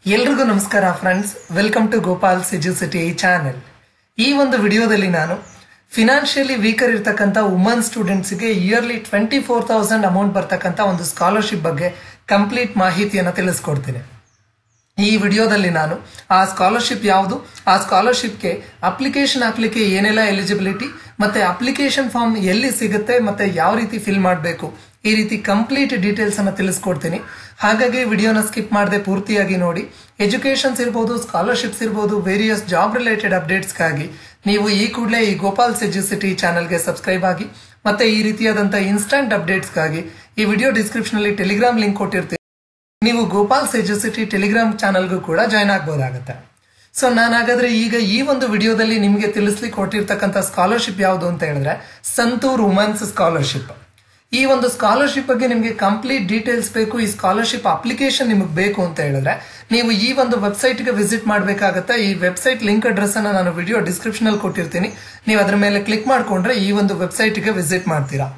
ಎಲ್ರಿಗೂ ನಮಸ್ಕಾರ friends welcome to Gopal city channel ಈ ಒಂದು ವಿಡಿಯೋದಲ್ಲಿ ನಾನು ಫಿನಾನ್ಷಿಯಲಿ ವೀಕರ್ ಇರ್ತಕ್ಕಂಥ ವುಮನ್ ಸ್ಟೂಡೆಂಟ್ಸ್ಗೆ yearly twenty four thousand amount ಬರ್ತಕ್ಕಂಥ ಒಂದು ಸ್ಕಾಲರ್ಶಿಪ್ ಬಗ್ಗೆ ಕಂಪ್ಲೀಟ್ ಮಾಹಿತಿಯನ್ನು ತಿಳಿಸ್ಕೊಡ್ತೀನಿ ಈ ವಿಡಿಯೋದಲ್ಲಿ ನಾನು ಆ ಸ್ಕಾಲರ್ಶಿಪ್ ಯಾವುದು ಆ ಸ್ಕಾಲರ್ಶಿಪ್ಗೆ ಅಪ್ಲಿಕೇಶನ್ ಹಾಕ್ಲಿಕ್ಕೆ ಏನೆಲ್ಲ ಎಲಿಜಿಬಿಲಿಟಿ ಮತ್ತೆ ಅಪ್ಲಿಕೇಶನ್ ಫಾರ್ಮ್ ಎಲ್ಲಿ ಸಿಗುತ್ತೆ ಮತ್ತೆ ಯಾವ ರೀತಿ ಫಿಲ್ ಮಾಡಬೇಕು ಈ ರೀತಿ ಕಂಪ್ಲೀಟ್ ಡೀಟೇಲ್ಸ್ ಅನ್ನ ತಿಳಿಸ್ಕೊಡ್ತೀನಿ ಹಾಗಾಗಿ ವಿಡಿಯೋನ ಸ್ಕಿಪ್ ಮಾಡದೆ ಪೂರ್ತಿಯಾಗಿ ನೋಡಿ ಎಜುಕೇಶನ್ಸ್ ಇರ್ಬೋದು ಸ್ಕಾಲರ್ಶಿಪ್ಸ್ ಇರ್ಬೋದು ವೇರಿಯಸ್ ಜಾಬ್ ರಿಲೇಟೆಡ್ ಅಪ್ಡೇಟ್ಸ್ಗಾಗಿ ನೀವು ಈ ಕೂಡಲೇ ಈ ಗೋಪಾಲ್ ಸಿಟಿ ಚಾನಲ್ಗೆ ಸಬ್ಸ್ಕ್ರೈಬ್ ಆಗಿ ಮತ್ತೆ ಈ ರೀತಿಯಾದಂತಹ ಇನ್ಸ್ಟಂಟ್ ಅಪ್ಡೇಟ್ಸ್ಗಾಗಿ ಈ ವಿಡಿಯೋ ಡಿಸ್ಕ್ರಿಪ್ಷನ್ ಅಲ್ಲಿ ಟೆಲಿಗ್ರಾಮ್ ಲಿಂಕ್ ಕೊಟ್ಟಿರ್ತೀನಿ ನೀವು ಗೋಪಾಲ್ ಸಿಟಿ ಟೆಲಿಗ್ರಾಮ್ ಚಾನಲ್ಗೂ ಕೂಡ ಜಾಯ್ನ್ ಆಗ್ಬೋದಾಗತ್ತೆ ಸೊ ನಾನು ಹಾಗಾದ್ರೆ ಈಗ ಈ ಒಂದು ವಿಡಿಯೋದಲ್ಲಿ ನಿಮಗೆ ತಿಳಿಸ್ಲಿಕ್ಕೆ ಕೊಟ್ಟಿರ್ತಕ್ಕಂಥ ಸ್ಕಾಲರ್ಶಿಪ್ ಯಾವುದು ಅಂತ ಹೇಳಿದ್ರೆ ಸಂತೂರ್ ವುಮೆನ್ಸ್ ಸ್ಕಾಲರ್ಶಿಪ್ ಈ ಒಂದು ಸ್ಕಾಲರ್ಶಿಪ್ ಬಗ್ಗೆ ನಿಮಗೆ ಕಂಪ್ಲೀಟ್ ಡೀಟೇಲ್ಸ್ ಬೇಕು ಈ ಸ್ಕಾಲರ್ಶಿಪ್ ಅಪ್ಲಿಕೇಶನ್ ನಿಮಗೆ ಬೇಕು ಅಂತ ಹೇಳಿದ್ರೆ ನೀವು ಈ ಒಂದು ವೆಬ್ಸೈಟ್ಗೆ ವಿಸಿಟ್ ಮಾಡಬೇಕಾಗತ್ತೆ ಈ ವೆಬ್ಸೈಟ್ ಲಿಂಕ್ ಅಡ್ರೆಸ್ ಅನ್ನ ನಾನು ವಿಡಿಯೋ ಡಿಸ್ಕ್ರಿಪ್ಷನ್ ಅಲ್ಲಿ ಕೊಟ್ಟಿರ್ತೀನಿ ನೀವು ಅದ್ರ ಮೇಲೆ ಕ್ಲಿಕ್ ಮಾಡ್ಕೊಂಡ್ರೆ ಈ ಒಂದು ವೆಬ್ಸೈಟ್ಗೆ ವಿಸಿಟ್ ಮಾಡ್ತೀರಾ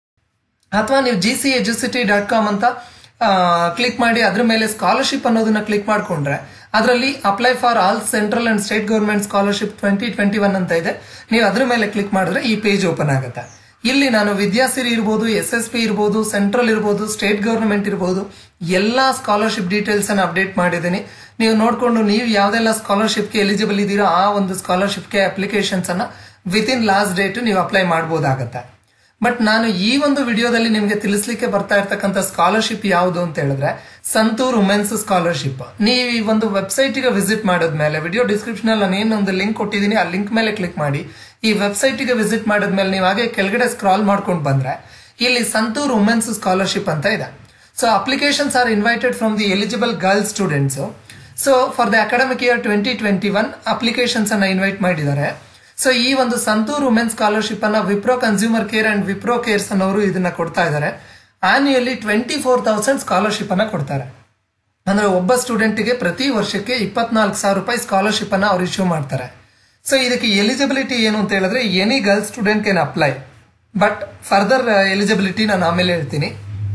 ಅಥವಾ ನೀವು G C educity dot com ಅಂತ ಕ್ಲಿಕ್ ಮಾಡಿ ಅದ್ರ ಮೇಲೆ ಸ್ಕಾಲರ್ಶಿಪ್ ಅನ್ನೋದನ್ನ ಕ್ಲಿಕ್ ಮಾಡ್ಕೊಂಡ್ರೆ ಅದರಲ್ಲಿ apply for all central and state government scholarship twenty twenty one ಅಂತ ಇದೆ ನೀವು ಅದ್ರ ಮೇಲೆ ಕ್ಲಿಕ್ ಮಾಡಿದ್ರೆ ಈ ಪೇಜ್ ಓಪನ್ ಆಗುತ್ತೆ ಇಲ್ಲಿ ನಾನು ವಿದ್ಯಾಸಿರಿ ಇರ್ಬೋದು ಎಸ್ ಎಸ್ ಪಿ ಇರ್ಬೋದು ಸೆಂಟ್ರಲ್ ಇರ್ಬೋದು ಸ್ಟೇಟ್ ಗೌರ್ಮೆಂಟ್ ಇರ್ಬೋದು ಎಲ್ಲಾ ಸ್ಕಾಲರ್ಶಿಪ್ ಡೀಟೇಲ್ಸ್ ಅನ್ನು ಅಪ್ಡೇಟ್ ಮಾಡಿದ್ದೀನಿ ನೀವು ನೋಡ್ಕೊಂಡು ನೀವು ಯಾವ್ದೆಲ್ಲ ಸ್ಕಾಲರ್ಶಿಪ್ಗೆ ಎಲಿಜಿಬಲ್ ಇದ್ದೀರೋ ಆ ಒಂದು ಸ್ಕಾಲರ್ಶಿಪ್ಗೆ ಅಪ್ಲಿಕೇಶನ್ಸ್ ಅನ್ನ ವಿತ್ ಇನ್ ಲಾಸ್ಟ್ ಡೇಟ್ ನೀವು ಅಪ್ಲೈ ಮಾಡಬಹುದಾಗತ್ತೆ ಬಟ್ ನಾನು ಈ ಒಂದು ವಿಡಿಯೋದಲ್ಲಿ ನಿಮಗೆ ತಿಳಿಸ್ಲಿಕ್ಕೆ ಬರ್ತಾ ಇರ್ತಕ್ಕಂಥ ಸ್ಕಾಲರ್ಶಿಪ್ ಯಾವುದು ಅಂತ ಹೇಳಿದ್ರೆ ಸಂತೂರ್ ವುಮೆನ್ಸ್ ಸ್ಕಾಲರ್ಶಿಪ್ ನೀವು ಈ ಒಂದು ವೆಬ್ಸೈಟ್ ಗೆ ವಿಸಿಟ್ ಮಾಡಿದ್ಮೇಲೆ ವಿಡಿಯೋ ಡಿಸ್ಕ್ರಿಪ್ಷನ್ ಅಲ್ಲಿ ನಾನು ಏನೊಂದು ಲಿಂಕ್ ಕೊಟ್ಟಿದ್ದೀನಿ ಆ ಲಿಂಕ್ ಮೇಲೆ ಕ್ಲಿಕ್ ಮಾಡಿ ಈ ವೆಬ್ಸೈಟ್ ಗೆ ವಿಸಿಟ್ ಮಾಡಿದ್ಮೇಲೆ ನೀವು ಹಾಗೆ ಕೆಳಗಡೆ ಸ್ಕ್ರಾಲ್ ಮಾಡ್ಕೊಂಡು ಬಂದ್ರೆ ಇಲ್ಲಿ ಸಂತೂರ್ ವುಮೆನ್ಸ್ ಸ್ಕಾಲರ್ಶಿಪ್ ಅಂತ ಇದೆ so applications are invited from the eligible girls students so for the academic year twenty twenty one applications ಅನ್ನ ಇನ್ವೈಟ್ ಮಾಡಿದ್ದಾರೆ ಸೊ ಈ ಒಂದು ಸಂತೂರ್ ವುಮೆನ್ ಸ್ಕಾಲರ್ಶಿಪ್ ಅನ್ನ Wipro consumer care and Wipro cares ಅನ್ನೋರು ಇದನ್ನ ಕೊಡ್ತಾ ಇದ್ದಾರೆ annually twenty four thousand scholarship ಅನ್ನ ಕೊಡ್ತಾರೆ ಅಂದ್ರೆ ಒಬ್ಬ ಸ್ಟೂಡೆಂಟ್ಗೆ ಪ್ರತಿ ವರ್ಷಕ್ಕೆ ಇಪ್ಪತ್ನಾಲ್ಕು ಸಾವಿರ ರೂಪಾಯಿ ಸ್ಕಾಲರ್ಶಿಪ್ ಅನ್ನ ಅವ್ರು ಇಶ್ಯೂ ಮಾಡ್ತಾರೆ ಸೊ ಇದಕ್ಕೆ ಎಲಿಜಿಬಿಲಿಟಿ ಏನು ಅಂತ ಹೇಳಿದ್ರೆ any girl student can apply but further eligibility ನಾನು ಆಮೇಲೆ ಹೇಳ್ತೀನಿ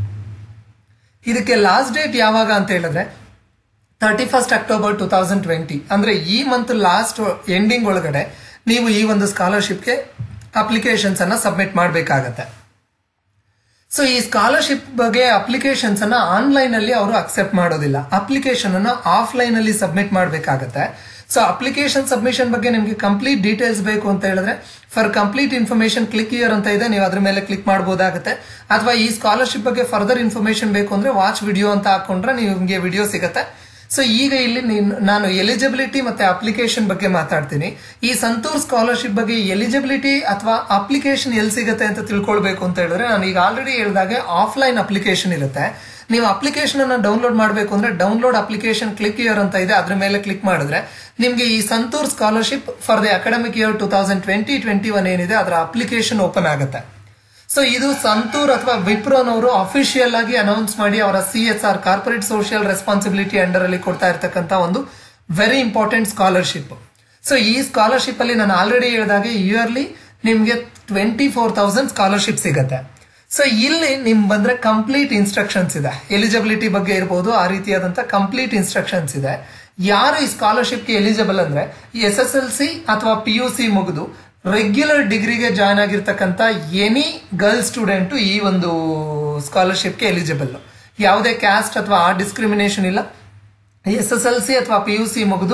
ಇದಕ್ಕೆ ಲಾಸ್ಟ್ ಡೇಟ್ ಯಾವಾಗ ಅಂತ ಹೇಳಿದ್ರೆ thirty first October two thousand twenty ಅಂದ್ರೆ ಈ ಮಂತ್ ಲಾಸ್ಟ್ ಎಂಡಿಂಗ್ ಒಳಗಡೆ ನೀವು ಈ ಒಂದು ಸ್ಕಾಲರ್ಶಿಪ್ಗೆ ಅಪ್ಲಿಕೇಶನ್ಸ್ ಅನ್ನ ಸಬ್ಮಿಟ್ ಮಾಡಬೇಕಾಗತ್ತೆ ಸೊ ಈ ಸ್ಕಾಲರ್ಶಿಪ್ ಬಗ್ಗೆ ಅಪ್ಲಿಕೇಶನ್ಸ್ ಅನ್ನ ಆನ್ಲೈನ್ ಅಲ್ಲಿ ಅವರು ಅಕ್ಸೆಪ್ಟ್ ಮಾಡೋದಿಲ್ಲ ಅಪ್ಲಿಕೇಶನ್ ಅನ್ನ ಆಫ್ಲೈನ್ ಅಲ್ಲಿ ಸಬ್ಮಿಟ್ ಮಾಡಬೇಕಾಗತ್ತೆ ಸೊ ಅಪ್ಲಿಕೇಶನ್ ಸಬ್ಮಿಷನ್ ಬಗ್ಗೆ ನಿಮಗೆ ಕಂಪ್ಲೀಟ್ ಡೀಟೇಲ್ಸ್ ಬೇಕು ಅಂತ ಹೇಳಿದ್ರೆ for complete information click here ಅಂತ ಇದೆ ನೀವು ಅದ್ರ ಮೇಲೆ ಕ್ಲಿಕ್ ಮಾಡಬಹುದಾಗುತ್ತೆ ಅಥವಾ ಈ ಸ್ಕಾಲರ್ಶಿಪ್ ಬಗ್ಗೆ ಫರ್ದರ್ ಇನ್ಫಾರ್ಮೇಶನ್ ಬೇಕು ಅಂದ್ರೆ ವಾಚ್ ವಿಡಿಯೋ ಅಂತ ಹಾಕೊಂಡ್ರೆ ನಿಮಗೆ ವಿಡಿಯೋ ಸಿಗುತ್ತೆ ಸೊ ಈಗ ಇಲ್ಲಿ ನಾನು ಎಲಿಜಿಬಿಲಿಟಿ ಮತ್ತೆ ಅಪ್ಲಿಕೇಶನ್ ಬಗ್ಗೆ ಮಾತಾಡ್ತೀನಿ ಈ ಸಂತೂರ್ ಸ್ಕಾಲರ್ಶಿಪ್ ಬಗ್ಗೆ ಎಲಿಜಿಬಿಲಿಟಿ ಅಥವಾ ಅಪ್ಲಿಕೇಶನ್ ಎಲ್ಲಿ ಸಿಗುತ್ತೆ ಅಂತ ತಿಳ್ಕೊಳ್ಬೇಕು ಅಂತ ಹೇಳಿದ್ರೆ ನಾನು ಈಗ ಆಲ್ರೆಡಿ ಹೇಳಿದಾಗೆ ಆಫ್ಲೈನ್ ಅಪ್ಲಿಕೇಶನ್ ಇರುತ್ತೆ ನೀವು ಅಪ್ಲಿಕೇಶನ್ ಅನ್ನ ಡೌನ್ಲೋಡ್ ಮಾಡಬೇಕು ಅಂದ್ರೆ ಡೌನ್ಲೋಡ್ ಅಪ್ಲಿಕೇಶನ್ ಕ್ಲಿಕ್ ಇಯರ್ ಅಂತ ಇದೆ ಅದ್ರ ಮೇಲೆ ಕ್ಲಿಕ್ ಮಾಡಿದ್ರೆ ನಿಮಗೆ ಈ Santoor scholarship for the academic year two thousand twenty twenty one ಏನಿದೆ ಅದರ ಅಪ್ಲಿಕೇಶನ್ ಓಪನ್ ಆಗುತ್ತೆ ಸೊ ಇದು ಸಂತೂರ್ ಅಥವಾ ವಿಪ್ರೋನವರು ಅಫಿಷಿಯಲ್ ಆಗಿ ಅನೌನ್ಸ್ ಮಾಡಿ ಅವರ C S R corporate social responsibility under ಅಲ್ಲಿ ಕೊಡ್ತಾ ಇರ್ತಕ್ಕಂಥ ಒಂದು ವೆರಿ ಇಂಪಾರ್ಟೆಂಟ್ ಸ್ಕಾಲರ್ಶಿಪ್ ಸೊ ಈ ಸ್ಕಾಲರ್ಶಿಪ್ ಅಲ್ಲಿ ನಾನು ಆಲ್ರೆಡಿ ಹೇಳಿದಾಗೆ ಇಯರ್ಲಿ ನಿಮ್ಗೆ ಟ್ವೆಂಟಿ ಫೋರ್ ತೌಸಂಡ್ ಸ್ಕಾಲರ್ಶಿಪ್ ಸಿಗತ್ತೆ ಸೊ ಇಲ್ಲಿ ನಿಮ್ ಬಂದ್ರೆ ಕಂಪ್ಲೀಟ್ ಇನ್ಸ್ಟ್ರಕ್ಷನ್ಸ್ ಇದೆ ಎಲಿಜಿಬಿಲಿಟಿ ಬಗ್ಗೆ ಇರಬಹುದು ಆ ರೀತಿಯಾದಂತ ಕಂಪ್ಲೀಟ್ ಇನ್ಸ್ಟ್ರಕ್ಷನ್ಸ್ ಇದೆ ಯಾರು ಈ ಸ್ಕಾಲರ್ಶಿಪ್ಗೆ ಎಲಿಜಿಬಲ್ ಅಂದ್ರೆ ಎಸ್ ಎಸ್ ಎಲ್ ಸಿ ಅಥವಾ ಪಿ ಯು ಸಿ ಮುಗಿದು ರೆಗ್ಯುಲರ್ ಡಿಗ್ರಿಗೆ ಜಾಯ್ನ್ ಆಗಿರ್ತಕ್ಕಂಥ ಎನಿ ಗರ್ಲ್ ಸ್ಟೂಡೆಂಟ್ ಈ ಒಂದು ಸ್ಕಾಲರ್ಶಿಪ್ಗೆ ಎಲಿಜಿಬಲ್ ಯಾವುದೇ ಕ್ಯಾಸ್ಟ್ ಅಥವಾ ಆ ಡಿಸ್ಕ್ರಿಮಿನೇಷನ್ ಇಲ್ಲ ಎಸ್ ಎಸ್ ಎಲ್ ಸಿ ಅಥವಾ ಪಿ ಯು ಸಿ ಮುಗಿದು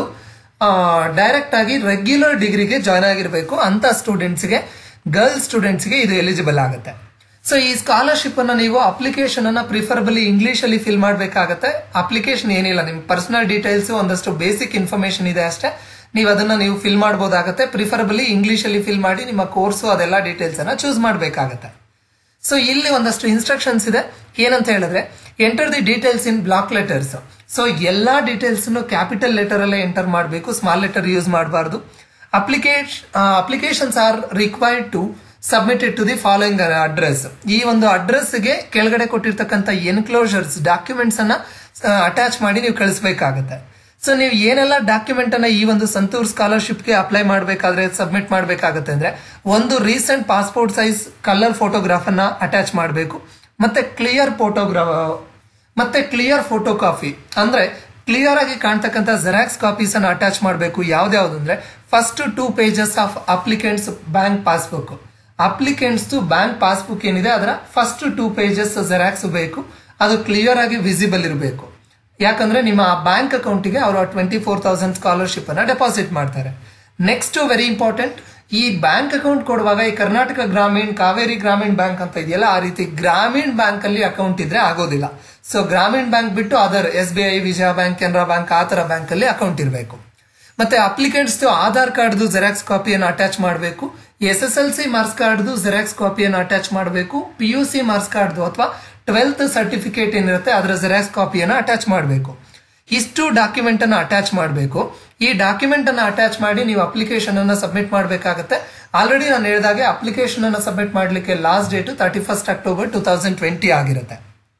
ಡೈರೆಕ್ಟ್ ಆಗಿ ರೆಗ್ಯುಲರ್ ಡಿಗ್ರಿಗೆ ಜಾಯ್ನ್ ಆಗಿರಬೇಕು ಅಂತ ಸ್ಟೂಡೆಂಟ್ಸ್ಗೆ ಗರ್ಲ್ ಸ್ಟೂಡೆಂಟ್ಸ್ಗೆ ಇದು ಎಲಿಜಿಬಲ್ ಆಗುತ್ತೆ ಸೊ ಈ ಸ್ಕಾಲರ್ಶಿಪ್ ಅನ್ನ ನೀವು ಅಪ್ಲಿಕೇಶನ್ ಅನ್ನ ಪ್ರಿಫರಬಲಿ ಇಂಗ್ಲಿಷ್ ಅಲ್ಲಿ ಫಿಲ್ ಮಾಡಬೇಕಾಗತ್ತೆ ಅಪ್ಲಿಕೇಶನ್ ಏನಿಲ್ಲ ನಿಮ್ ಪರ್ಸನಲ್ ಡೀಟೇಲ್ಸ್ ಒಂದಷ್ಟು ಬೇಸಿಕ್ ಇನ್ಫಾರ್ಮೇಶನ್ ಇದೆ ಅಷ್ಟೇ ನೀವು ಅದನ್ನ ನೀವು ಫಿಲ್ ಮಾಡಬಹುದಾಗತ್ತೆ ಪ್ರಿಫರಬಲಿ ಇಂಗ್ಲಿಷ್ ಅಲ್ಲಿ ಫಿಲ್ ಮಾಡಿ ನಿಮ್ಮ ಕೋರ್ಸು ಅದೆಲ್ಲ ಡೀಟೇಲ್ಸ್ ಅನ್ನ ಚೂಸ್ ಮಾಡಬೇಕಾಗತ್ತೆ ಸೊ ಇಲ್ಲಿ ಒಂದಷ್ಟು ಇನ್ಸ್ಟ್ರಕ್ಷನ್ಸ್ ಇದೆ ಏನಂತ ಹೇಳಿದ್ರೆ enter the details in block letters so ಎಲ್ಲಾ ಡೀಟೇಲ್ಸ್ ಕ್ಯಾಪಿಟಲ್ ಲೆಟರ್ ಅಲ್ಲೇ ಎಂಟರ್ ಮಾಡಬೇಕು ಸ್ಮಾಲ್ ಲೆಟರ್ ಯೂಸ್ ಮಾಡಬಾರ್ದು application applications are required to submitted to the following address ಈ ಒಂದು ಅಡ್ರೆಸ್ಗೆ ಕೆಳಗಡೆ ಕೊಟ್ಟಿರ್ತಕ್ಕಂಥ ಎನ್ಕ್ಲೋಜರ್ಸ್ ಡಾಕ್ಯುಮೆಂಟ್ಸ್ ಅನ್ನ ಅಟ್ಯಾಚ್ ಮಾಡಿ ನೀವು ಕಳಿಸಬೇಕಾಗತ್ತೆ ಸೊ ನೀವು ಏನೆಲ್ಲ ಡಾಕ್ಯುಮೆಂಟ್ ಅನ್ನ ಈ ಒಂದು ಸಂತೂರ್ ಸ್ಕಾಲರ್ಶಿಪ್ಗೆ ಅಪ್ಲೈ ಮಾಡಬೇಕಾದ್ರೆ ಸಬ್ಮಿಟ್ ಮಾಡಬೇಕಾಗತ್ತೆ ಅಂದ್ರೆ ಒಂದು recent passport size colour photograph ಅನ್ನ ಅಟ್ಯಾಚ್ ಮಾಡಬೇಕು ಮತ್ತೆ ಕ್ಲಿಯರ್ ಫೋಟೋಗ್ರಾಫ್ ಮತ್ತೆ ಕ್ಲಿಯರ್ ಫೋಟೋ ಕಾಪಿ ಅಂದ್ರೆ ಕ್ಲಿಯರ್ ಆಗಿ ಕಾಣ್ತಕ್ಕಂಥ ಜೆರಾಕ್ಸ್ ಕಾಪೀಸ್ ಅನ್ನು ಅಟ್ಯಾಚ್ ಮಾಡಬೇಕು ಯಾವ್ದ್ಯಾವ್ದು ಅಂದ್ರೆ first two pages of applicants bank passbook applicants bank passbook ಏನಿದೆ ಅದರ ಫಸ್ಟ್ ಟೂ ಪೇಜಸ್ ಜೆರಾಕ್ಸ್ ಬೇಕು ಅದು ಕ್ಲಿಯರ್ ಆಗಿ ವಿಸಿಬಲ್ ಇರಬೇಕು ಯಾಕಂದ್ರೆ ನಿಮ್ಮ ಬ್ಯಾಂಕ್ ಅಕೌಂಟಿಗೆ ಅವರು ಟ್ವೆಂಟಿ ಫೋರ್ ತೌಸಂಡ್ ಸ್ಕಾಲರ್ಶಿಪ್ ಅನ್ನ ಡೆಪಾಸಿಟ್ ಮಾಡ್ತಾರೆ ನೆಕ್ಸ್ಟ್ ವೆರಿ ಇಂಪಾರ್ಟೆಂಟ್ ಈ ಬ್ಯಾಂಕ್ ಅಕೌಂಟ್ ಕೊಡುವಾಗ ಈ ಕರ್ನಾಟಕ ಗ್ರಾಮೀಣ್ ಕಾವೇರಿ ಗ್ರಾಮೀಣ್ ಬ್ಯಾಂಕ್ ಅಂತ ಇದೆಯಲ್ಲ ಆ ರೀತಿ ಗ್ರಾಮೀಣ್ ಬ್ಯಾಂಕ್ ಅಲ್ಲಿ ಅಕೌಂಟ್ ಇದ್ರೆ ಆಗೋದಿಲ್ಲ ಸೊ ಗ್ರಾಮೀಣ್ ಬ್ಯಾಂಕ್ ಬಿಟ್ಟು other S B I Vijaya bank Canara bank ಆ ತರ ಬ್ಯಾಂಕ್ ಅಲ್ಲಿ ಅಕೌಂಟ್ ಇರಬೇಕು ಮತ್ತೆ ಅಪ್ಲಿಕೆಂಟ್ಸ್ ಆಧಾರ್ ಕಾರ್ಡ್ದು ಜೆರಾಕ್ಸ್ ಕಾಪಿಯನ್ನು ಅಟ್ಯಾಚ್ ಮಾಡಬೇಕು S S L C marks ಕಾರ್ಡ್ದು ಜೆರಾಕ್ಸ್ ಕಾಪಿಯನ್ನು ಅಟ್ಯಾಚ್ ಮಾಡಬೇಕು ಪಿ ಯು ಸಿ ಮಾರ್ಕ್ಸ್ ಕಾರ್ಡ್ದು ಅಥವಾ ಟ್ವೆಲ್ತ್ ಸರ್ಟಿಫಿಕೇಟ್ ಏನಿರುತ್ತೆ ಅದರ ಜೆರಾಕ್ಸ್ ಕಾಪಿಯನ್ನು ಅಟ್ಯಾಚ್ ಮಾಡಬೇಕು ಇಷ್ಟು ಡಾಕ್ಯುಮೆಂಟ್ ಅನ್ನು ಅಟ್ಯಾಚ್ ಮಾಡಬೇಕು ಈ ಡಾಕ್ಯುಮೆಂಟ್ ಅನ್ನು ಅಟ್ಯಾಚ್ ಮಾಡಿ ನೀವು ಅಪ್ಲಿಕೇಶನ್ ಅನ್ನ ಸಬ್ಮಿಟ್ ಮಾಡಬೇಕಾಗುತ್ತೆ ಆಲ್ರೆಡಿ ನಾನು ಹೇಳಿದಾಗೆ ಅಪ್ಲಿಕೇಶನ್ ಅನ್ನು ಸಬ್ಮಿಟ್ ಮಾಡಲಿಕ್ಕೆ last date thirty first October two thousand twenty ಆಗಿರುತ್ತೆ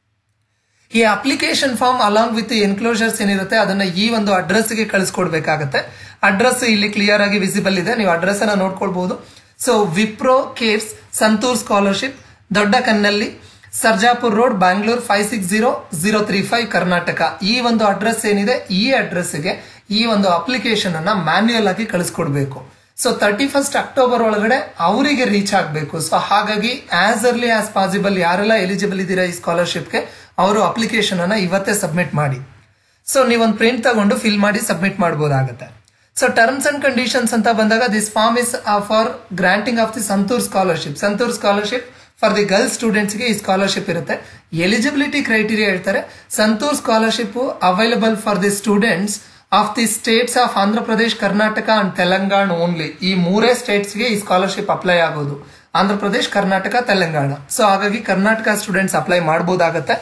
ಈ application form along with enclosures ಏನಿರುತ್ತೆ ಅದನ್ನ ಈ ಒಂದು ಅಡ್ರೆಸ್ ಗೆ ಕಳಿಸ್ಕೊಡ್ಬೇಕಾಗತ್ತೆ ಅಡ್ರೆಸ್ ಇಲ್ಲಿ ಕ್ಲಿಯರ್ ಆಗಿ ವಿಸಿಬಲ್ ಇದೆ ನೀವು ಅಡ್ರೆಸ್ ಅನ್ನ ನೋಡ್ಕೊಳ್ಬಹುದು so Wipro cares Santoor scholarship Dodda Kannelli Sarjapur road Bangalore five six zero zero three five Karnataka ಈ ಒಂದು ಅಡ್ರೆಸ್ ಏನಿದೆ ಈ ಅಡ್ರೆಸ್ಗೆ ಈ ಒಂದು ಅಪ್ಲಿಕೇಶನ್ ಅನ್ನ ಮ್ಯಾನ್ಯುಯಲ್ ಆಗಿ ಕಳಿಸ್ಕೊಡ್ಬೇಕು ಸೊ ತರ್ಟಿ ಫಸ್ಟ್ ಅಕ್ಟೋಬರ್ ಒಳಗಡೆ ಅವರಿಗೆ ರೀಚ್ ಆಗಬೇಕು ಸೊ ಹಾಗಾಗಿ ಆಸ್ ಅರ್ಲಿ ಆಸ್ ಪಾಸಿಬಲ್ ಯಾರೆಲ್ಲ ಎಲಿಜಿಬಲ್ ಇದ್ದೀರಾ ಈ ಸ್ಕಾಲರ್ಶಿಪ್ಗೆ ಅವರು ಅಪ್ಲಿಕೇಶನ್ ಅನ್ನ ಇವತ್ತೇ ಸಬ್ಮಿಟ್ ಮಾಡಿ ಸೊ ನೀವೊಂದು ಪ್ರಿಂಟ್ ತಗೊಂಡು ಫಿಲ್ ಮಾಡಿ ಸಬ್ಮಿಟ್ ಮಾಡಬಹುದಾಗುತ್ತೆ ಸೊ ಟರ್ಮ್ಸ್ ಅಂಡ್ ಕಂಡೀಷನ್ಸ್ ಅಂತ ಬಂದಾಗ this form is for granting of the Santoor scholarship Santoor scholarship for the girls ಸ್ಟೂಡೆಂಟ್ಸ್ಗೆ ಈ ಸ್ಕಾಲರ್ಶಿಪ್ ಇರುತ್ತೆ ಎಲಿಜಿಬಿಲಿಟಿ ಕ್ರೈಟೀರಿಯಾ ಹೇಳ್ತಾರೆ Santoor scholarship available for the students of the states of Andhra Pradesh Karnataka and Telangana only ಈ ಮೂರೇ ಸ್ಟೇಟ್ಸ್ಗೆ ಈ ಸ್ಕಾಲರ್ಶಿಪ್ ಅಪ್ಲೈ ಆಗೋದು ಆಂಧ್ರ ಪ್ರದೇಶ್ ಕರ್ನಾಟಕ ತೆಲಂಗಾಣ ಸೊ ಹಾಗಾಗಿ ಕರ್ನಾಟಕ ಸ್ಟೂಡೆಂಟ್ಸ್ ಅಪ್ಲೈ ಮಾಡಬಹುದಾಗತ್ತೆ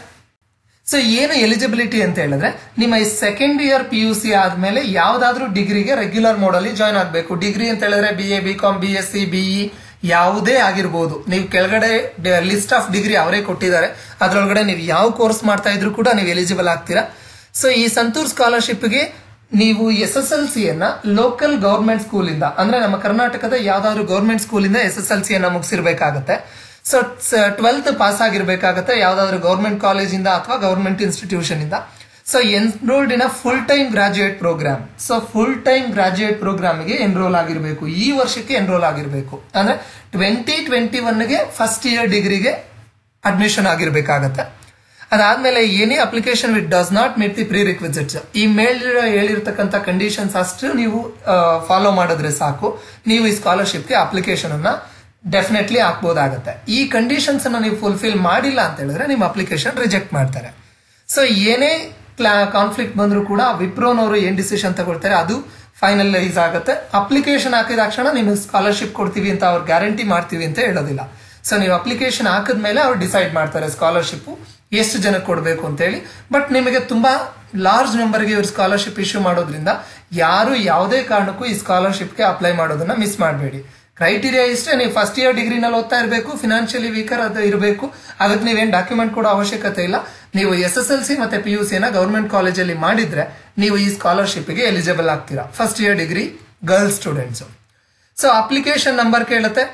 ಸೊ ಏನು ಎಲಿಜಿಬಿಲಿಟಿ ಅಂತ ಹೇಳಿದ್ರೆ ನಿಮ್ಮ ಈ second year P U C ಆದ್ಮೇಲೆ ಯಾವ್ದಾದ್ರೂ ಡಿಗ್ರಿಗೆ ರೆಗ್ಯುಲರ್ ಮೋಡ್ ಅಲ್ಲಿ ಜಾಯ್ನ್ ಆಗಬೇಕು ಡಿಗ್ರಿ ಅಂತ ಹೇಳಿದ್ರೆ B A B com B S C BE ಯಾವುದೇ ಆಗಿರ್ಬೋದು ನೀವು ಕೆಳಗಡೆ ಲಿಸ್ಟ್ ಆಫ್ ಡಿಗ್ರಿ ಅವರೇ ಕೊಟ್ಟಿದ್ದಾರೆ ಅದರೊಳಗಡೆ ನೀವು ಯಾವ ಕೋರ್ಸ್ ಮಾಡ್ತಾ ಇದ್ರು ಕೂಡ ನೀವು ಎಲಿಜಿಬಲ್ ಆಗ್ತೀರಾ ಸೊ ಈ ಸಂತೂರ್ ಸ್ಕಾಲರ್ಶಿಪ್ಗೆ ನೀವು ಎಸ್ ಎಸ್ ಎಲ್ ಸಿಯನ್ನ ಲೋಕಲ್ ಗೌರ್ಮೆಂಟ್ ಸ್ಕೂಲಿಂದ ಅಂದ್ರೆ ನಮ್ಮ ಕರ್ನಾಟಕದ ಯಾವ್ದಾದ್ರು ಗೌರ್ಮೆಂಟ್ ಸ್ಕೂಲಿಂದ ಎಸ್ ಎಸ್ ಎಲ್ ಸಿಯನ್ನ ಮುಗಿಸಿರ್ಬೇಕಾಗತ್ತೆ ಸೊ ಟ್ವೆಲ್ತ್ ಪಾಸ್ ಆಗಿರ್ಬೇಕಾಗತ್ತೆ ಯಾವ್ದಾದ್ರು ಗೌರ್ಮೆಂಟ್ ಕಾಲೇಜಿಂದ ಅಥವಾ ಗೌರ್ಮೆಂಟ್ ಇನ್ಸ್ಟಿಟ್ಯೂಷನ್ ಇಂದ so enrolled in a full time graduate programme so full time graduate ಪ್ರೋಗ್ರಾಮ್ಗೆ ಎನ್ರೋಲ್ ಆಗಿರಬೇಕು ಈ ವರ್ಷಕ್ಕೆ ಎನ್ರೋಲ್ ಆಗಿರಬೇಕು ಅಂದ್ರೆ ಟ್ವೆಂಟಿ ಟ್ವೆಂಟಿ ಒನ್ಗೆ ಫಸ್ಟ್ ಇಯರ್ ಡಿಗ್ರಿಗೆ ಅಡ್ಮಿಷನ್ ಆಗಿರ್ಬೇಕಾಗತ್ತೆ ಅದಾದ್ಮೇಲೆ ಏನೇ application with does not meet the pre requisites ಈ ಮೇಲ್ ಹೇಳಿರ್ತಕ್ಕಂಥ ಕಂಡೀಷನ್ಸ್ ಅಷ್ಟು ನೀವು ಫಾಲೋ ಮಾಡಿದ್ರೆ ಸಾಕು ನೀವು ಈ ಸ್ಕಾಲರ್ಶಿಪ್ಗೆ ಅಪ್ಲಿಕೇಶನ್ ಅನ್ನ ಡೆಫಿನೆಟ್ಲಿ ಹಾಕ್ಬೋದಾಗತ್ತೆ ಈ ಕಂಡೀಷನ್ಸ್ ಅನ್ನ ನೀವು ಫುಲ್ಫಿಲ್ ಮಾಡಿಲ್ಲ ಅಂತ ಹೇಳಿದ್ರೆ ನಿಮ್ಮ ಅಪ್ಲಿಕೇಶನ್ ರಿಜೆಕ್ಟ್ ಮಾಡ್ತಾರೆ ಸೊ ಏನೇ ಕಾನ್ಫ್ಲಿಕ್ಟ್ ಬಂದರೂ ಕೂಡ ವಿಪ್ರೋನವರು ಏನ್ ಡಿಸಿಷನ್ ತಗೊಳ್ತಾರೆ ಅದು ಫೈನಲೈಸ್ ಆಗುತ್ತೆ ಅಪ್ಲಿಕೇಶನ್ ಹಾಕಿದ ತಕ್ಷಣ ನಿಮಗೆ ಸ್ಕಾಲರ್ಶಿಪ್ ಕೊಡ್ತೀವಿ ಅಂತ ಅವ್ರು ಗ್ಯಾರಂಟಿ ಮಾಡ್ತೀವಿ ಅಂತ ಹೇಳೋದಿಲ್ಲ ಸೊ ನೀವು ಅಪ್ಲಿಕೇಶನ್ ಹಾಕಿದ್ಮೇಲೆ ಅವ್ರು ಡಿಸೈಡ್ ಮಾಡ್ತಾರೆ ಸ್ಕಾಲರ್ಶಿಪ್ ಎಷ್ಟು ಜನ ಕೊಡಬೇಕು ಅಂತ ಹೇಳಿ ಬಟ್ ನಿಮಗೆ ತುಂಬಾ ಲಾರ್ಜ್ ನಂಬರ್ಗೆ ಇವ್ರು ಸ್ಕಾಲರ್ಶಿಪ್ ಇಶ್ಯೂ ಮಾಡೋದ್ರಿಂದ ಯಾರು ಯಾವುದೇ ಕಾರಣಕ್ಕೂ ಈ ಸ್ಕಾಲರ್ಶಿಪ್ಗೆ ಅಪ್ಲೈ ಮಾಡೋದನ್ನ ಮಿಸ್ ಮಾಡಬೇಡಿ ಕ್ರೈಟೀರಿಯಾ ಇಷ್ಟೇ ನೀವು ಫಸ್ಟ್ ಇಯರ್ ಡಿಗ್ರಿನಲ್ಲಿ ಓದ್ತಾ ಇರಬೇಕು ಫಿನಾನ್ಷಿಯಲಿ ವೀಕರ್ ಅದು ಇರಬೇಕು ಅದಕ್ಕೆ ನೀವೇನು ಡಾಕ್ಯುಮೆಂಟ್ ಕೊಡೋ ಅವಶ್ಯಕತೆ ಇಲ್ಲ ನೀವು ಎಸ್ ಎಸ್ ಎಲ್ ಸಿ ಮತ್ತೆ ಪಿ ಯು ಸಿನ ಗೌರ್ಮೆಂಟ್ ಕಾಲೇಜಲ್ಲಿ ಮಾಡಿದ್ರೆ ನೀವು ಈ ಸ್ಕಾಲರ್ಶಿಪ್ಗೆ ಎಲಿಜಿಬಲ್ ಆಗ್ತೀರಾ first year degree girls students so application number ಕೇಳುತ್ತೆ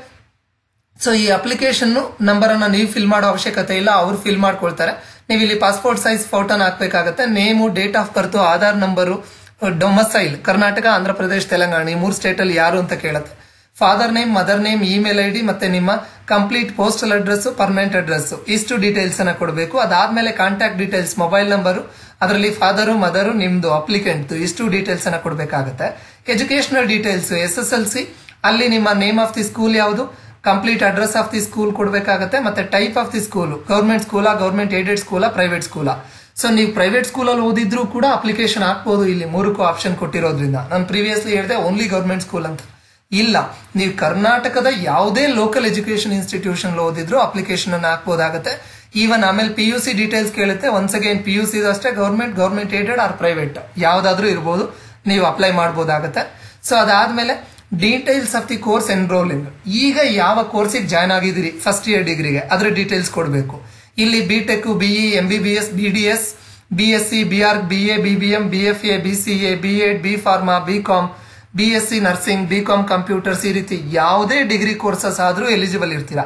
ಸೊ ಈ ಅಪ್ಲಿಕೇಶನ್ ನಂಬರ್ ಅನ್ನ ನೀವು ಫಿಲ್ ಮಾಡೋ ಅವಶ್ಯಕತೆ ಇಲ್ಲ ಅವ್ರು ಫಿಲ್ ಮಾಡ್ಕೊಳ್ತಾರೆ ನೀವು ಇಲ್ಲಿ ಪಾಸ್ಪೋರ್ಟ್ ಸೈಜ್ ಫೋಟೋನ ಹಾಕ್ಬೇಕಾಗತ್ತೆ name date of birth Aadhaar number domicile Karnataka Andhra Pradesh Telangana ಈ ಮೂರು ಸ್ಟೇಟ್ ಅಲ್ಲಿ ಯಾರು ಅಂತ ಕೇಳುತ್ತೆ father name mother name email I D ಮತ್ತೆ ನಿಮ್ಮ complete postal address permanent address ಇಷ್ಟು ಡೀಟೇಲ್ಸ್ ಅನ್ನ ಕೊಡಬೇಕು ಅದಾದ್ಮೇಲೆ ಕಾಂಟ್ಯಾಕ್ಟ್ ಡೀಟೇಲ್ಸ್ ಮೊಬೈಲ್ ನಂಬರು ಅದರಲ್ಲಿ ಫಾದರು ಮದರು ನಿಮ್ದು ಅಪ್ಲಿಕೆಂಟ್ ಇಷ್ಟು ಡೀಟೇಲ್ಸ್ ಅನ್ನ ಕೊಡಬೇಕಾಗುತ್ತೆ educational details S S L C ಅಲ್ಲಿ ನಿಮ್ಮ ನೇಮ್ ಆಫ್ ದಿ ಸ್ಕೂಲ್ ಯಾವುದು complete address of the school ಕೊಡಬೇಕಾಗುತ್ತೆ ಮತ್ತೆ type of the school government ಸ್ಕೂಲಾ ಗೌರ್ಮೆಂಟ್ ಏಡೆಡ್ ಸ್ಕೂಲಾ ಪ್ರೈವೇಟ್ ಸ್ಕೂಲಾ ಸೊ ನೀವು ಪ್ರೈವೇಟ್ ಸ್ಕೂಲಲ್ಲಿ ಓದಿದ್ರು ಕೂಡ ಅಪ್ಲಿಕೇಶನ್ ಹಾಕ್ಬೋದು ಇಲ್ಲಿ ಮೂರಕ್ಕೂ ಆಪ್ಷನ್ ಕೊಟ್ಟಿರೋದ್ರಿಂದ ನಾನು ಪ್ರೀವಿಯಸ್ಲಿ ಹೇಳಿದೆ ಓನ್ಲಿ ಗೌರ್ಮೆಂಟ್ ಸ್ಕೂಲ್ ಅಂತ ಇಲ್ಲ ನೀವು ಕರ್ನಾಟಕದ ಯಾವುದೇ ಲೋಕಲ್ ಎಜುಕೇಶನ್ ಇನ್ಸ್ಟಿಟ್ಯೂಷನ್ ಓದಿದ್ರು ಅಪ್ಲಿಕೇಶನ್ ಅನ್ನ ಹಾಕ್ಬೋದಾಗತ್ತೆ ಈವನ್ ಆಮೇಲೆ ಪಿ ಯು ಸಿ ಡೀಟೇಲ್ಸ್ ಕೇಳುತ್ತೆ once again P U C ಅಷ್ಟೇ government government aided or private ಯಾವ್ದಾದ್ರೂ ಇರ್ಬೋದು ನೀವು ಅಪ್ಲೈ ಮಾಡಬಹುದಾಗತ್ತೆ ಸೊ ಅದಾದ್ಮೇಲೆ details of the course enrolling ಈಗ ಯಾವ ಕೋರ್ಸಿಗೆ ಜಾಯ್ನ್ ಆಗಿದ್ದೀರಿ ಫಸ್ಟ್ ಇಯರ್ ಡಿಗ್ರಿಗೆ ಅದ್ರ ಡೀಟೇಲ್ಸ್ ಕೊಡಬೇಕು ಇಲ್ಲಿ B tech BE M B B S B D S B S C B R B A B B M B F A B C A B ed B pharma B com B S C nursing B com computers ಈ ರೀತಿ ಯಾವುದೇ degree courses ಆದ್ರೂ eligible ಇರ್ತೀರಾ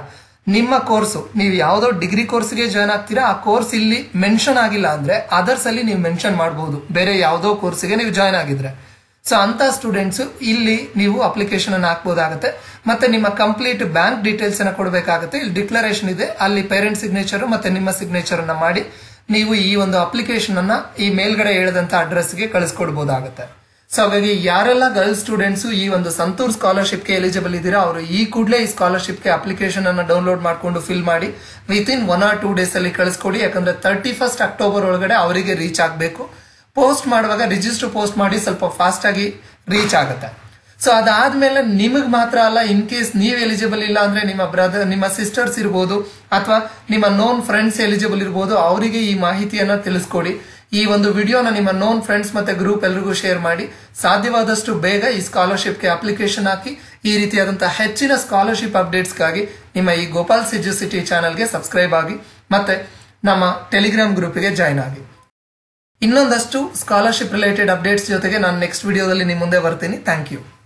ನಿಮ್ಮ course ನೀವು ಯಾವುದೋ degree ಕೋರ್ಸ್ಗೆ join ಆಗ್ತೀರಾ ಆ ಕೋರ್ಸ್ ಇಲ್ಲಿ ಮೆನ್ಷನ್ ಆಗಿಲ್ಲ ಅಂದ್ರೆ ಅದರ್ಸ್ ಅಲ್ಲಿ ನೀವು ಮೆನ್ಷನ್ ಮಾಡಬಹುದು ಬೇರೆ ಯಾವುದೋ ಕೋರ್ಸ್ಗೆ ನೀವು ಜಾಯ್ನ್ ಆಗಿದ್ರೆ ಸೊ ಅಂತ ಸ್ಟೂಡೆಂಟ್ಸ್ ಇಲ್ಲಿ ನೀವು ಅಪ್ಲಿಕೇಶನ್ ಅನ್ನು ಹಾಕ್ಬೋದಾಗುತ್ತೆ ಮತ್ತೆ ನಿಮ್ಮ ಕಂಪ್ಲೀಟ್ ಬ್ಯಾಂಕ್ ಡೀಟೇಲ್ಸ್ ಅನ್ನ ಕೊಡಬೇಕಾಗುತ್ತೆ ಇಲ್ಲಿ ಡಿಕ್ಲರೇಷನ್ ಇದೆ ಅಲ್ಲಿ ಪೇರೆಂಟ್ ಸಿಗ್ನೇಚರ್ ಮತ್ತೆ ನಿಮ್ಮ ಸಿಗ್ನೇಚರ್ ಅನ್ನ ಮಾಡಿ ನೀವು ಈ ಒಂದು ಅಪ್ಲಿಕೇಶನ್ ಅನ್ನ ಈ ಮೇಲ್ಗಡೆ ಹೇಳಿದಂತ ಅಡ್ರೆಸ್ಗೆ ಕಳಿಸ್ಕೊಡ್ಬೋದಾಗುತ್ತೆ ಸೊ ಹಾಗಾಗಿ ಯಾರೆಲ್ಲ ಗರ್ಲ್ಸ್ ಸ್ಟೂಡೆಂಟ್ಸ್ ಈ ಒಂದು ಸಂತೂರ್ ಸ್ಕಾಲರ್ಶಿಪ್ಗೆ ಎಲಿಜಿಬಲ್ ಇದ್ದೀರಾ ಅವರು ಈ ಕೂಡಲೇ ಈ ಸ್ಕಾಲರ್ಶಿಪ್ಗೆ ಅಪ್ಲಿಕೇಶನ್ ಅನ್ನ ಡೌನ್ಲೋಡ್ ಮಾಡ್ಕೊಂಡು ಫಿಲ್ ಮಾಡಿ within one or two days ಅಲ್ಲಿ ಕಳಿಸ್ಕೊಡಿ ಯಾಕಂದ್ರೆ ತರ್ಟಿ ಫಸ್ಟ್ ಅಕ್ಟೋಬರ್ ಒಳಗಡೆ ಅವರಿಗೆ ರೀಚ್ ಆಗಬೇಕು ಪೋಸ್ಟ್ ಮಾಡುವಾಗ ರಿಜಿಸ್ಟರ್ ಪೋಸ್ಟ್ ಮಾಡಿ ಸ್ವಲ್ಪ ಫಾಸ್ಟ್ ಆಗಿ ರೀಚ್ ಆಗುತ್ತೆ ಸೊ ಅದಾದ್ಮೇಲೆ ನಿಮಗ್ ಮಾತ್ರ ಅಲ್ಲ ಇನ್ ಕೇಸ್ ನೀವು ಎಲಿಜಿಬಲ್ ಇಲ್ಲ ಅಂದ್ರೆ ನಿಮ್ಮ ಬ್ರದರ್ ನಿಮ್ಮ ಸಿಸ್ಟರ್ಸ್ ಇರ್ಬೋದು ಅಥವಾ ನಿಮ್ಮ ನೋನ್ ಫ್ರೆಂಡ್ಸ್ ಎಲಿಜಿಬಲ್ ಇರ್ಬೋದು ಅವರಿಗೆ ಈ ಮಾಹಿತಿಯನ್ನ ತಿಳಿಸ್ಕೊಡಿ ಈ ಒಂದು ವಿಡಿಯೋನ ನಿಮ್ಮ ನೋನ್ ಫ್ರೆಂಡ್ಸ್ ಮತ್ತೆ ಗ್ರೂಪ್ ಎಲ್ರಿಗೂ ಶೇರ್ ಮಾಡಿ ಸಾಧ್ಯವಾದಷ್ಟು ಬೇಗ ಈ ಸ್ಕಾಲರ್ಶಿಪ್ಗೆ ಅಪ್ಲಿಕೇಶನ್ ಹಾಕಿ ಈ ರೀತಿಯಾದಂತಹ ಹೆಚ್ಚಿನ ಸ್ಕಾಲರ್ಶಿಪ್ ಅಪ್ಡೇಟ್ಸ್ಗಾಗಿ ನಿಮ್ಮ ಈ ಗೋಪಾಲ್ ಸಿಟಿ ಚಾನಲ್ಗೆ ಸಬ್ಸ್ಕ್ರೈಬ್ ಆಗಿ ಮತ್ತೆ ನಮ್ಮ ಟೆಲಿಗ್ರಾಮ್ ಗ್ರೂಪ್ಗೆ ಜಾಯ್ನ್ ಆಗಿ ಇನ್ನೊಂದಷ್ಟು ಸ್ಕಾಲರ್ಶಿಪ್ ರಿಲೇಟೆಡ್ ಅಪ್ಡೇಟ್ಸ್ ಜೊತೆಗೆ ನಾನು ನೆಕ್ಸ್ಟ್ ವಿಡಿಯೋದಲ್ಲಿ ನಿಮ್ಮ ಮುಂದೆ ಬರ್ತೀನಿ ಥ್ಯಾಂಕ್ ಯು